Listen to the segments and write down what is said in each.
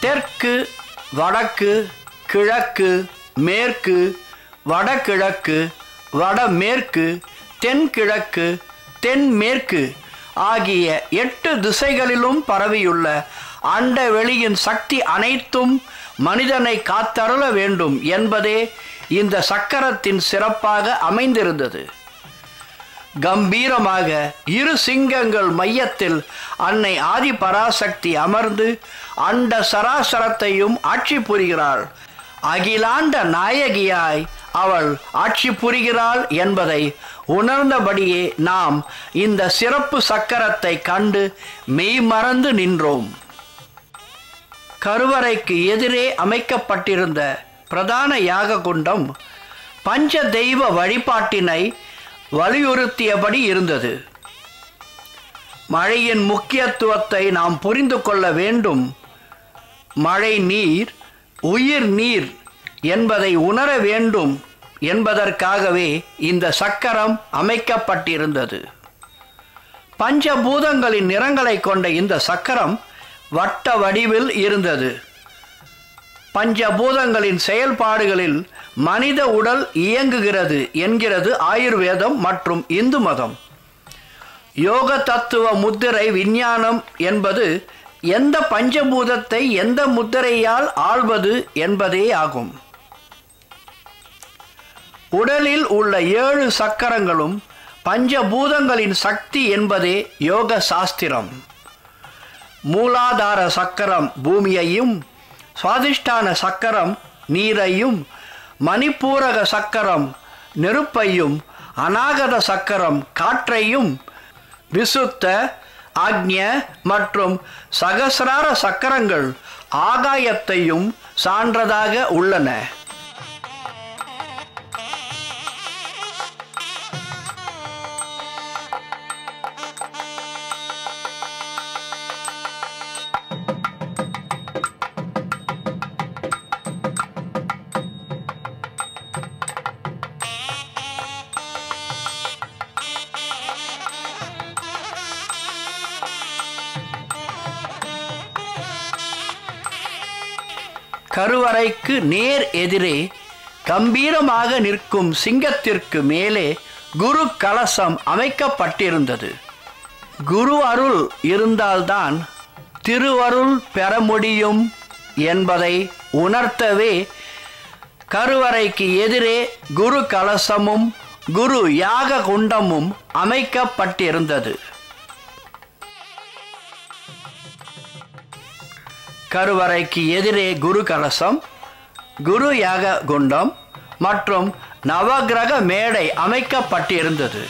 தெற்கு வடக்கு கிழக்கு மேற்கு வடகிழக்கு வடமேற்கு தென்கிழக்கு தென்மேற்கு ஆகிய எட்டு திசைகளிலும் பரவியுள்ள அண்ட வெளியின் சக்தி அனைத்தும் மனிதனை காத்தருள வேண்டும் என்பதே இந்த சக்கரத்தின் சிறப்பாக அமைந்திருந்தது கம்பீரமாக இரு சிங்கங்கள் மையத்தில் அன்னை ஆதி பராசக்தி அமர்ந்து அண்ட சராசரத்தையும் ஆட்சி புரிகிறாள் அகிலாண்ட நாயகியாய் அவள் ஆட்சி புரிகிறாள் என்பதை உணர்ந்தபடியே நாம் இந்த சிறப்பு சக்கரத்தை கண்டு மெய்மறந்து நின்றோம் கருவறைக்கு எதிரே அமைக்கப்பட்டிருந்த பிரதான யாக குண்டம் பஞ்ச தெய்வ வழிபாட்டினை வலியுறுத்தியபடி இருந்தது மழையின் முக்கியத்துவத்தை நாம் புரிந்து கொள்ள வேண்டும் மழை நீர் உயிர் நீர் என்பதை உணர வேண்டும் என்பதற்காகவே இந்த சக்கரம் அமைக்கப்பட்டிருந்தது பஞ்சபூதங்களின் நிறங்களை கொண்ட இந்த சக்கரம் வட்ட வடிவில் இருந்தது பஞ்சபூதங்களின் செயல்பாடுகளில் மனித உடல் இயங்குகிறது என்கிறது ஆயுர்வேதம் மற்றும் இந்து மதம் யோக தத்துவ முத்திரை விஞ்ஞானம் என்பது எந்த பஞ்சபூதத்தை எந்த முத்திரையால் ஆள்வது என்பதே ஆகும் உடலில் உள்ள ஏழு சக்கரங்களும் பஞ்சபூதங்களின் சக்தி என்பதே யோக சாஸ்திரம் மூலாதார சக்கரம் பூமியையும் சுவாதிஷ்டான சக்கரம் நீரையும் மணிப்பூரக சக்கரம் நெருப்பையும் அநாகத சக்கரம் காற்றையும் விசுத்த ஆக்ஞ மற்றும் சகசிரார சக்கரங்கள் ஆகாயத்தையும் சான்றதாக உள்ளன கருவறைக்கு நேர் எதிரே கம்பீரமாக நிற்கும் சிங்கத்திற்கு மேலே குரு கலசம் அமைக்கப்பட்டிருந்தது குரு அருள் இருந்தால்தான் திருவருள் பெற முடியும் என்பதை உணர்த்தவே கருவறைக்கு எதிரே குரு கலசமும் குரு யாக குண்டமும் அமைக்கப்பட்டிருந்தது கருவறைக்கு எதிரே குரு கலசம் குரு யாக குண்டம் மற்றும் நவகிரக மேடை அமைக்கப்பட்டிருந்தது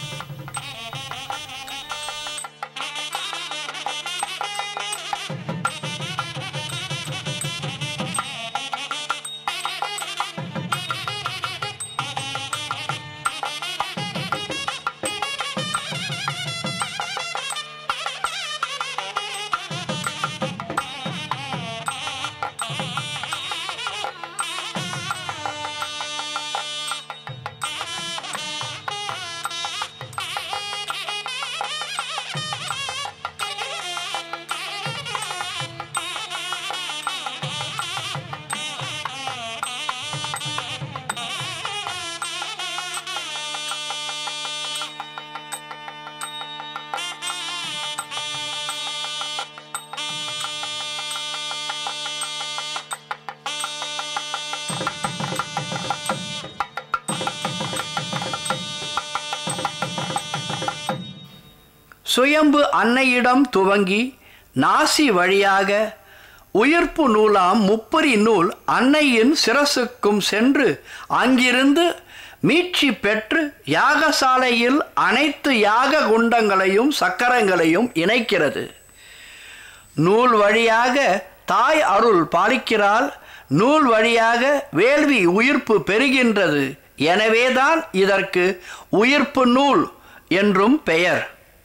சுயம்பு அன்னையிடம் துவங்கி நாசி வழியாக உயிர்ப்பு நூலாம் முப்பரி நூல் அன்னையின் சிரசுக்கும் சென்று அங்கிருந்து மீட்சி பெற்று யாகசாலையில் அனைத்து யாக குண்டங்களையும் சக்கரங்களையும் இணைக்கிறது நூல் வழியாக தாய் அருள் பாலிக்கிறாள் நூல் வழியாக வேள்வி உயிர்ப்பு பெறுகின்றது எனவேதான் இதற்கு உயிர்ப்பு நூல் என்றும் பெயர்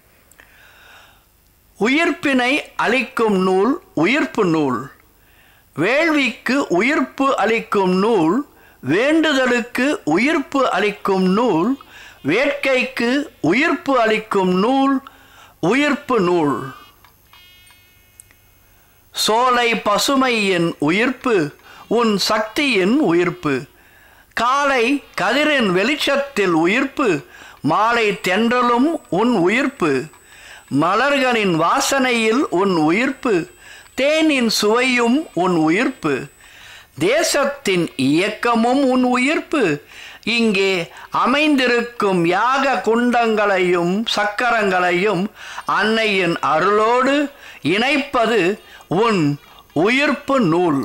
உயிர்ப்பினை அளிக்கும் நூல் உயிர்ப்பு நூல் வேள்விக்கு உயிர்ப்பு அளிக்கும் நூல் வேண்டுதலுக்கு உயிர்ப்பு அளிக்கும் நூல் வேட்கைக்கு உயிர்ப்பு அளிக்கும் நூல் உயிர்ப்பு நூல் சோலை பசுமையின் உயிர்ப்பு உன் சக்தியின் உயிர்ப்பு காலை கதிரின் வெளிச்சத்தில் உயிர்ப்பு மாலை தென்றலும் உன் உயிர்ப்பு மலர்களின் வாசனையில் உன் உயிர்ப்பு தேனின் சுவையும் உன் உயிர்ப்பு தேசத்தின் இயக்கமும் உன் உயிர்ப்பு இங்கே அமைந்திருக்கும் யாக குண்டங்களையும் சக்கரங்களையும் அன்னையின் அருளோடு இணைப்பது உன் உயிர்ப்பு நூல்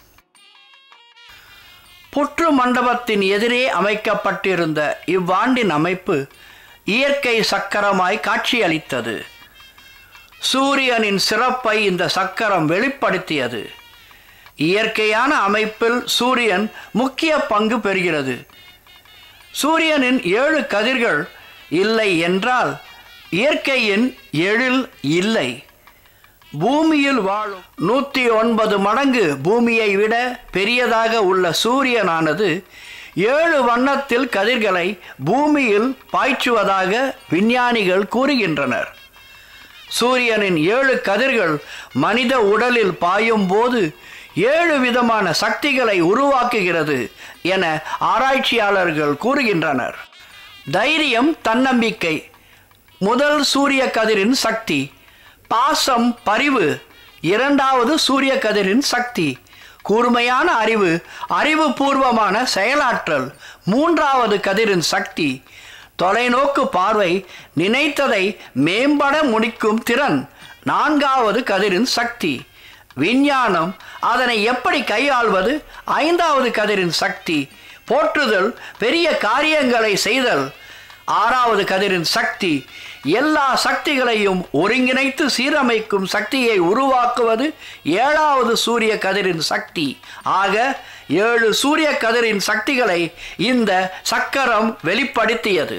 புற்று மண்டபத்தின் எதிரே அமைக்கப்பட்டிருந்த இவ்வாண்டின் அமைப்பு இயற்கை சக்கரமாய் காட்சியளித்தது சூரியனின் சிறப்பை இந்த சக்கரம் வெளிப்படுத்தியது இயற்கையான அமைப்பில் சூரியன் முக்கிய பங்கு பெறுகிறது சூரியனின் ஏழு கதிர்கள் இல்லை என்றால் இயற்கையின் எழில் இல்லை பூமியில் வாழும் நூற்றி ஒன்பது மடங்கு பூமியை விட பெரியதாக உள்ள சூரியனானது ஏழு வண்ணத்தில் கதிர்களை பூமியில் பாய்ச்சுவதாக விஞ்ஞானிகள் கூறுகின்றனர் சூரியனின் ஏழு கதிர்கள் மனித உடலில் பாயும் போது ஏழு விதமான சக்திகளை உருவாக்குகிறது என ஆராய்ச்சியாளர்கள் கூறுகின்றனர் தைரியம் தன்னம்பிக்கை முதல் சூரிய கதிரின் சக்தி பாசம் பரிவு இரண்டாவது சூரிய கதிரின் சக்தி கூர்மையான அறிவு அறிவுபூர்வமான செயலாற்றல் மூன்றாவது கதிரின் சக்தி தொலைநோக்கு பார்வை நினைத்ததை மேம்பட முடிக்கும் திறன் நான்காவது கதிரின் சக்தி விஞ்ஞானம் அதனை எப்படி கையாள்வது ஐந்தாவது கதிரின் சக்தி போற்றுதல் பெரிய காரியங்களை செய்தல் ஆறாவது கதிரின் சக்தி எல்லா சக்திகளையும் ஒருங்கிணைத்து சீரமைக்கும் சக்தியை உருவாக்குவது ஏழாவது சூரிய கதிரின் சக்தி ஆக ஏழு சூரிய கதிரின் சக்திகளை இந்த சக்கரம் வெளிப்படுத்தியது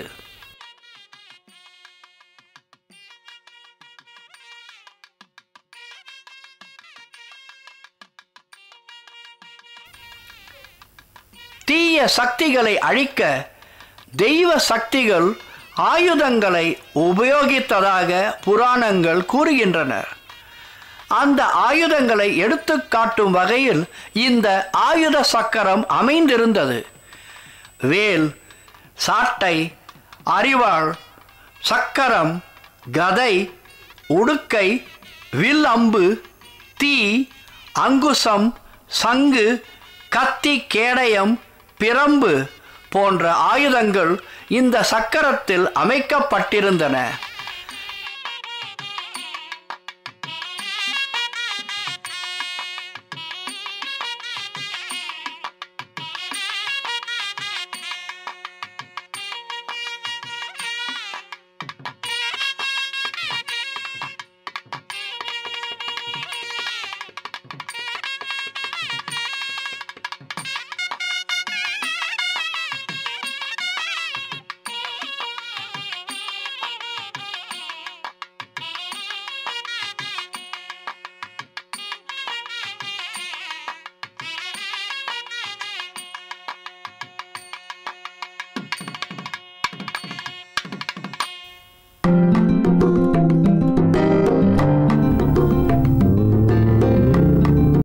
தீய சக்திகளை அழிக்க தெய்வ சக்திகள் ஆயுதங்களை உபயோகித்ததாக புராணங்கள் கூறுகின்றன அந்த ஆயுதங்களை எடுத்துக்காட்டும் வகையில் இந்த ஆயுத சக்கரம் அமைந்திருந்தது வேல் சாட்டை அரிவாள் சக்கரம் கதை உடுக்கை வில் அம்பு தீ அங்குசம் சங்கு கத்தி கேடயம் பிரம்பு போன்ற ஆயுதங்கள் இந்த சக்கரத்தில் அமைக்கப்பட்டிருந்தன